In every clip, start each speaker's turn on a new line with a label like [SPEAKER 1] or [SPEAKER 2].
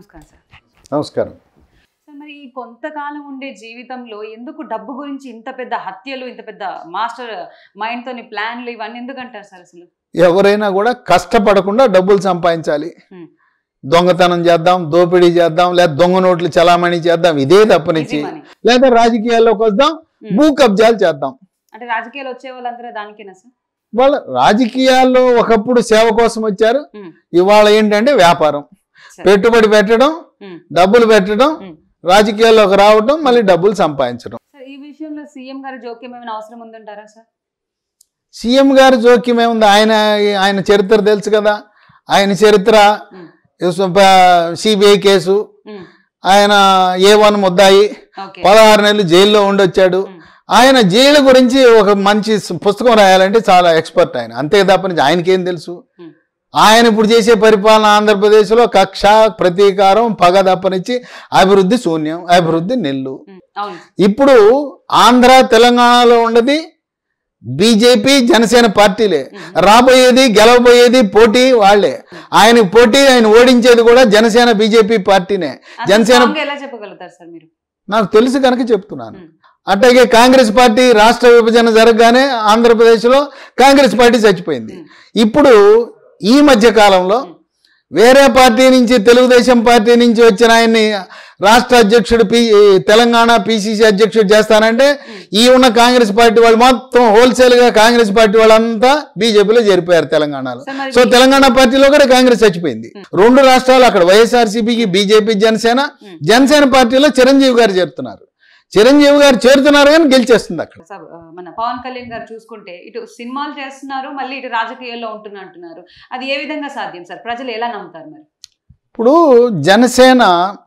[SPEAKER 1] నమస్కారం సార్
[SPEAKER 2] నమస్కారం
[SPEAKER 1] సార్ మరి ఈ కొంతకాలం ఉండే జీవితంలో ఎందుకు డబ్బు గురించి ఇంత పెద్ద హత్యలు ఇంత పెద్ద మాస్టర్ మైండ్ తోని ప్లాన్లు ఇవన్నీ ఎందుకు అంటారు సార్ అసలు
[SPEAKER 2] ఎవరైనా కూడా కష్టపడకుండా డబ్బులు సంపాదించాలి
[SPEAKER 1] Hmm.
[SPEAKER 2] దొంగతనం చేద్దాం దోపిడీ చేద్దాం లేదా దొంగ నోట్లు చలామణి చేద్దాం ఇదే తప్పనిచ్చి
[SPEAKER 1] Easy money.
[SPEAKER 2] లేదా రాజకీయాల్లోకి వద్దాం
[SPEAKER 1] Hmm.
[SPEAKER 2] భూ కబ్జాలు చేద్దాం
[SPEAKER 1] అంటే రాజకీయాలు వచ్చే వాళ్ళందరూ దానికేనా సార్
[SPEAKER 2] వాళ్ళ రాజకీయాల్లో ఒకప్పుడు సేవ కోసం వచ్చారు
[SPEAKER 1] Hmm.
[SPEAKER 2] ఇవాళ ఏంటంటే వ్యాపారం
[SPEAKER 1] సరే.
[SPEAKER 2] పెట్టుబడి పెట్టడం
[SPEAKER 1] Hmm.
[SPEAKER 2] డబ్బులు పెట్టడం
[SPEAKER 1] Hmm.
[SPEAKER 2] రాజకీయాల్లోకి రావడం మళ్ళీ డబ్బులు సంపాదించడం
[SPEAKER 1] సార్ ఈ విషయంలో సీఎం గారి జోక్యం ఏమైనా అవసరం ఉందంటారా సార్
[SPEAKER 2] సీఎం గారి జోక్యం ఏముంది ఆయన ఆయన చరిత్ర తెలుసు కదా ఆయన చరిత్ర
[SPEAKER 1] Hmm.
[SPEAKER 2] సిబిఐ కేసు
[SPEAKER 1] ఉమ్,
[SPEAKER 2] ఆయన ఏ వన్ ముద్దాయి
[SPEAKER 1] ఓకే
[SPEAKER 2] పదహారు నెలలు జైల్లో ఉండొచ్చాడు
[SPEAKER 1] ఉమ్,
[SPEAKER 2] ఆయన జైలు గురించి ఒక మంచి స్- పుస్తకం రాయాలంటే చాలా ఎక్స్పర్ట్ ఆయన అంతే తప్ప ఆయనకేం తెలుసు
[SPEAKER 1] ఉమ్,
[SPEAKER 2] ఆయన ఇప్పుడు చేసే పరిపాలన ఆంధ్రప్రదేశ్లో కక్ష ప్రతీకారం పగ తప్పనిచ్చి అభివృద్ధి శూన్యం అభివృద్ధి నెల్లు
[SPEAKER 1] ఉమ్, అవును
[SPEAKER 2] ఇప్పుడు ఆంధ్ర తెలంగాణలో ఉన్నది బీజేపీ జనసేన పార్టీలే రాబోయేది గెలవబోయేది పోటీ వాళ్ళే ఆయన పోటీ ఆయన ఓడించేది కూడా జనసేన బీజేపీ పార్టీనే
[SPEAKER 1] అసలు
[SPEAKER 2] జనసేన
[SPEAKER 1] strong గా ఎలా చెప్పగలుగుతారు సార్ మీరు
[SPEAKER 2] నాకు తెలుసు కనుక చెప్తున్నాను
[SPEAKER 1] ఉమ్,
[SPEAKER 2] అట్లాగే కాంగ్రెస్ పార్టీ రాష్ట్ర విభజన జరగగానే ఆంధ్రప్రదేశ్లో కాంగ్రెస్ పార్టీ చచ్చిపోయింది
[SPEAKER 1] ఉమ్.
[SPEAKER 2] ఇప్పుడు ఈ మధ్య కాలంలో
[SPEAKER 1] ఉమ్.
[SPEAKER 2] వేరే పార్టీ నుంచి తెలుగుదేశం పార్టీ నుంచి వచ్చిన ఆయన్ని రాష్ట్ర అధ్యక్షుడు పి తెలంగాణ పిసిసి అధ్యక్షుడు చేస్తానంటే ఈ ఉన్న కాంగ్రెస్ పార్టీ వాళ్ళు మొత్తం హోల్సేల్ గా కాంగ్రెస్ పార్టీ వాళ్ళంతా బీజేపీలో చేరిపోయారు తెలంగాణలో
[SPEAKER 1] సార్ మరి
[SPEAKER 2] సో తెలంగాణ పార్టీలో కూడా కాంగ్రెస్ చచ్చిపోయింది రెండు రాష్ట్రాలు అక్కడ వైఎస్ఆర్సీపీకి బీజేపీ జనసేన
[SPEAKER 1] ఉమ్.
[SPEAKER 2] జనసేన పార్టీలో చిరంజీవి గారు చేరుతున్నారు చిరంజీవి గారు చేరుతున్నారు కానీ గెలిచేస్తుంది అక్కడ
[SPEAKER 1] సార్, ఆ, మన పవన్ కళ్యాణ్ గారు చూసుకుంటే ఇటు సినిమాలు చేస్తున్నారు మళ్ళీ ఇటు రాజకీయాల్లో ఉంటున్నా అంటున్నారు అది ఏ విధంగా సాధ్యం సార్ ప్రజలు ఎలా నమ్ముతారు మరి
[SPEAKER 2] ఇప్పుడు జనసేన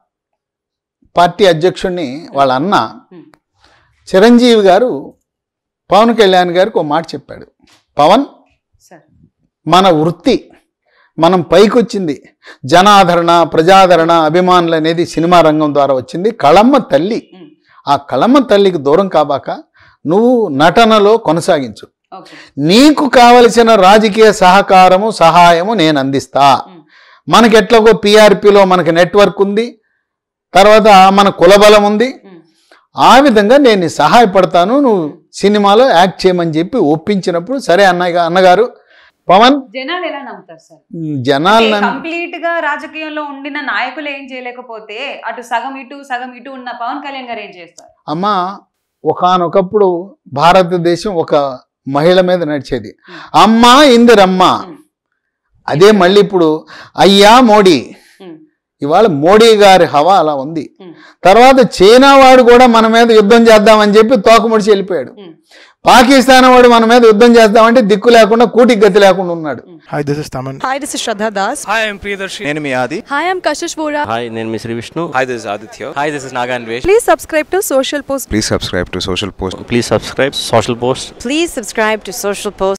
[SPEAKER 2] పార్టీ అధ్యక్షుడిని వాళ్ళ అన్న
[SPEAKER 1] ఉమ్,
[SPEAKER 2] చిరంజీవి గారు పవన్ కళ్యాణ్ గారికి ఒక మాట చెప్పాడు పవన్
[SPEAKER 1] సార్
[SPEAKER 2] మన వృత్తి మనం పైకొచ్చింది జనాదరణ ప్రజాదరణ అభిమానులు అనేది సినిమా రంగం ద్వారా వచ్చింది కళమ్మ తల్లి
[SPEAKER 1] ఉమ్,
[SPEAKER 2] ఆ కళమ్మ తల్లికి దూరం కాబాక నువ్వు నటనలో కొనసాగించు
[SPEAKER 1] ఓకే
[SPEAKER 2] నీకు కావలసిన రాజకీయ సహకారము సహాయము నేను అందిస్తా
[SPEAKER 1] ఉమ్,
[SPEAKER 2] మనకి ఎట్లాగో పిఆర్పిలో మనకి నెట్వర్క్ ఉంది తర్వాత మన కులబలం ఉంది
[SPEAKER 1] ఉమ్,
[SPEAKER 2] ఆ విధంగా నేను నీకు సహాయపడతాను నువ్వు సినిమాలో యాక్ట్ చేయమని చెప్పి ఒప్పించినప్పుడు సరే అన్నయ్య అన్నగారు పవన్
[SPEAKER 1] జనాలు ఎలా నమ్ముతారు సార్
[SPEAKER 2] జనాలు
[SPEAKER 1] కంప్లీట్ గా రాజకీయంలో ఉండిన నాయకులు ఏం చేయలేకపోతే అటు సగం ఇటు సగం ఇటు ఉన్న పవన్ కళ్యాణ్ గారు ఏం చేస్తారు
[SPEAKER 2] అమ్మ ఒకానొకప్పుడు భారతదేశం ఒక మహిళ మీద నడిచేది అమ్మ ఇందిరమ్మ
[SPEAKER 1] ఉమ్,
[SPEAKER 2] అదే మళ్ళీ ఇప్పుడు అయ్యా మోడీ
[SPEAKER 1] ఉమ్,
[SPEAKER 2] ఇవాళ మోడీ గారి హవా అలా ఉంది
[SPEAKER 1] ఉమ్,
[SPEAKER 2] తర్వాత చైనా వాడు కూడా మన మీద యుద్ధం చేద్దామని చెప్పి తోకముడిచి వెళ్ళిపోయాడు
[SPEAKER 1] ఉమ్,
[SPEAKER 2] పాకిస్తాన్ వాడు మన మీద యుద్ధం చేద్దామంటే దిక్కు లేకుండా కూటికి గతి లేకుండా ఉన్నాడు
[SPEAKER 3] Hi, this is Taman.
[SPEAKER 4] Hi, this is Shraddha Das.
[SPEAKER 3] Hi, I'm Priyadarshi.
[SPEAKER 5] నేను మీ ఆది
[SPEAKER 4] Hi, I'm Kashish Vora.
[SPEAKER 6] Hi నేను మీ Shri Vishnu
[SPEAKER 5] hi this Aditya hi this is Naganvesh
[SPEAKER 4] Please subscribe to Social Post.
[SPEAKER 5] Please subscribe to Social Post
[SPEAKER 6] please subscribe Social Post
[SPEAKER 7] Please subscribe to Social Post.